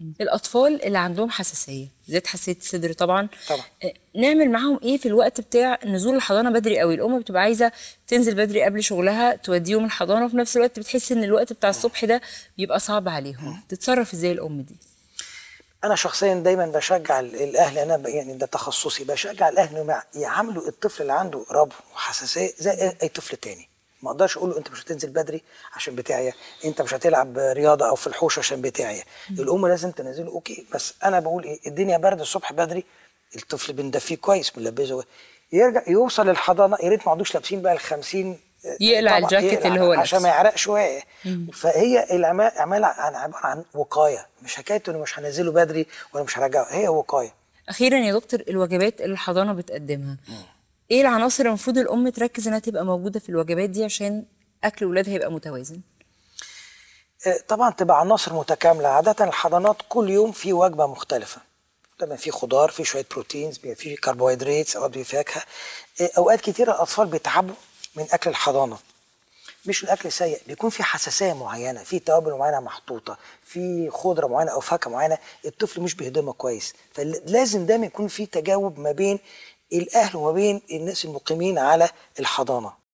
الاطفال اللي عندهم حساسيه زيت حساسيه الصدر طبعا طبعا. آه، نعمل معاهم ايه في الوقت بتاع نزول الحضانه بدري قوي الام بتبقى عايزه تنزل بدري قبل شغلها توديهم الحضانه وفي نفس الوقت بتحس ان الوقت بتاع الصبح ده بيبقى صعب عليهم تتصرف ازاي الام دي انا شخصيا دايما بشجع ال- الاهل انا ب- يعني ده تخصصي بشجع الاهل انهم يع- يعاملوا الطفل اللي عنده ربو وحساسيه زي اي أي طفل تاني ما اقدرش اقول له انت مش هتنزل بدري عشان بتعيا انت مش هتلعب رياضه او في الحوش عشان بتعيا الام لازم تنزله اوكي بس انا بقول ايه الدنيا برد الصبح بدري الطفل بندفيه كويس بنلبسه يرجع يوصل للحضانه يا ريت ما عندوش لابسين بقى ال 50 يقلع طبعاً الجاكيت يقلع اللي هو عشان ما لابسه. يعرقش شويه فهي العمال عمال عن عباره عن وقايه مش حكايه انه مش هنزله بدري ولا مش هرجعه هي وقايه اخيرا يا دكتور الوجبات اللي الحضانه بتقدمها ايه العناصر المفروض الام تركز انها تبقى موجوده في الوجبات دي عشان اكل ولادها يبقى متوازن آه، طبعا تبقى عناصر متكامله عاده الحضانات كل يوم في وجبه مختلفه طبعا في خضار في شويه بروتينز بيبقى في كربوهيدرات اوقات بيبقى فاكهه آه، اوقات كتير الاطفال بيتعبوا من اكل الحضانه مش الاكل سيء بيكون في حساسيه معينه في توابل معينه محطوطه في خضره معينه او فاكهه معينه الطفل مش بيهضمها كويس فلازم دايما يكون في تجاوب ما بين الاهل وما بين الناس المقيمين على الحضانه